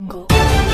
Go.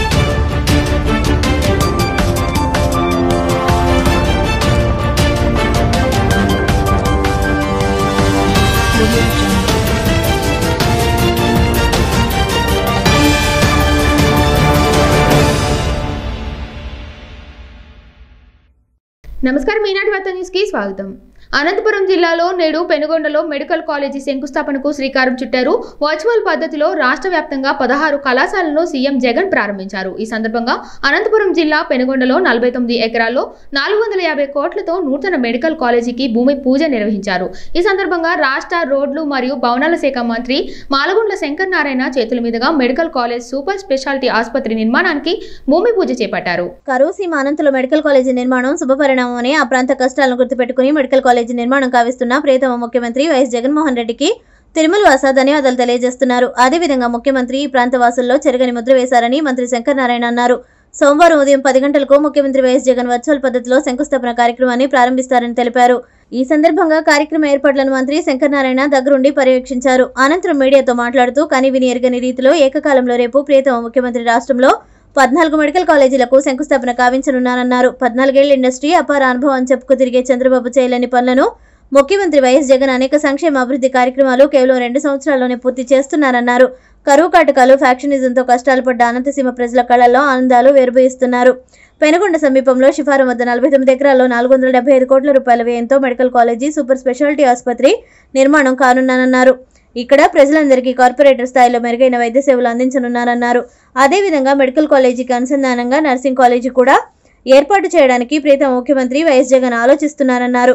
నమస్కారం ఈనాటి వార్త న్యూస్ కి స్వాగతం అనంతపురం జిల్లాలో నేడు పెనుగొండలో మెడికల్ కాలేజీ శంకుస్థాపనకు శ్రీకారం చుట్టారు వర్చువల్ పద్ధతిలో రాష్ట్ర వ్యాప్తంగా పదహారు కళాశాలను సీఎం జగన్ ప్రారంభించారు ఈ సందర్భంగా అనంతపురం జిల్లా పెనుగొండలో నలభై తొమ్మిది ఎకరాల్లో నాలుగు వందల యాభై కోట్లతో నూతన మెడికల్ కాలేజీకి భూమి పూజ నిర్వహించారు ఈ సందర్భంగా రాష్ట్ర రోడ్లు మరియు భవనాల శాఖ మంత్రి మాలగుండ్ల శంకర్ నారాయణ చేతుల మీదుగా మెడికల్ కాలేజ్ సూపర్ స్పెషాలిటీ ఆసుపత్రి నిర్మాణానికి భూమి పూజ చేపట్టారు కరూర్ సీమ అనంతలో మెడికల్ కాలేజీ నిర్మాణం శుభపరిణామం అని ఆ ప్రాంత కష్టాలను గుర్తుపెట్టుకుని మెడికల్ కాలేజీ నిర్మాణం కావిస్తున్న ప్రియతమ ముఖ్యమంత్రి వైఎస్ జగన్మోహన్ రెడ్డికి తిరుమల వాస ధన్యవాదాలు తెలియజేస్తున్నారు అదేవిధంగా ముఖ్యమంత్రి ఈ ప్రాంత వాసుల్లో చెరగని ముద్ర వేశారని మంత్రి శంకర్ నారాయణ అన్నారు సోమవారం ఉదయం పది గంటలకు ముఖ్యమంత్రి వైఎస్ జగన్ వర్చువల్ పద్ధతిలో శంకుస్థాపన కార్యక్రమాన్ని ప్రారంభిస్తారని తెలిపారు ఈ సందర్భంగా కార్యక్రమ ఏర్పాట్లను మంత్రి శంకర్ నారాయణ దగ్గరుండి పర్యవేక్షించారు అనంతరం మీడియాతో మాట్లాడుతూ కనివిని ఎరగని రీతిలో ఏకకాలంలో రేపు ప్రియతమ ముఖ్యమంత్రి రాష్ట్రంలో పద్నాలుగు మెడికల్ కాలేజీలకు శంకుస్థాపన కావించనున్నారన్నారు పద్నాలుగేళ్ల ఇండస్ట్రీ అపార అనుభవం చెప్పుకు తిరిగే చంద్రబాబు చేయలేని పనులను ముఖ్యమంత్రి వైఎస్ జగన్ అనేక సంక్షేమ అభివృద్ధి కార్యక్రమాలు కేవలం రెండు సంవత్సరాల్లోనే పూర్తి చేస్తున్నారన్నారు కరువు కాటకాలు ఫ్యాక్షనిజంతో కష్టాలు పడ్డ అనంతసీమ ప్రజల కళల్లో ఆనందాలు వేరుబోయిస్తున్నారు పెనుగొండ సమీపంలో శిఫారం వద్ద నలభై తొమ్మిది ఎకరాల్లో నాలుగు వందల డెబ్బై ఐదు కోట్ల రూపాయల వ్యయంతో మెడికల్ కాలేజీ సూపర్ స్పెషాలిటీ ఆసుపత్రి నిర్మాణం కానున్నానన్నారు ఇక్కడ ప్రజలందరికీ కార్పొరేటర్ స్థాయిలో మెరుగైన వైద్య సేవలు అందించనున్నారన్నారు అదేవిధంగా మెడికల్ కాలేజీకి అనుసంధానంగా నర్సింగ్ కాలేజీ కూడా ఏర్పాటు చేయడానికి ప్రీతం ముఖ్యమంత్రి వైఎస్ జగన్ ఆలోచిస్తున్నారన్నారు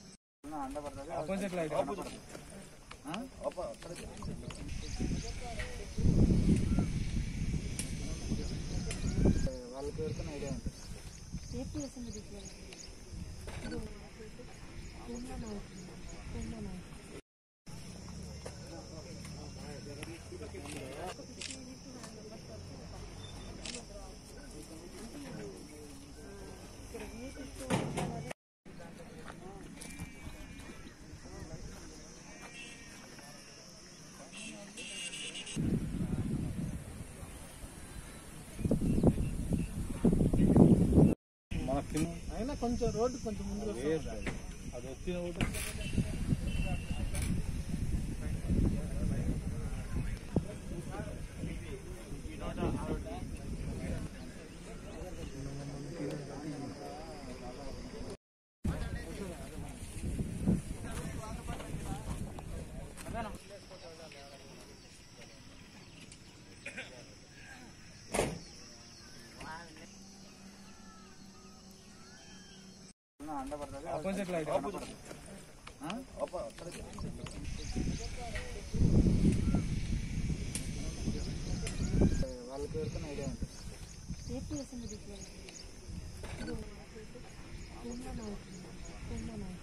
మనకి అయినా కొంచెం రోడ్డు కొంచెం ముందుకు వస్తుంది. అది వచ్చిన కూడా ఆపోజిట్ లైట్ వాళ్ళకి ఎవరికైనా ఐడియా ఉంటుంది ఏపీ అసెంబ్లీ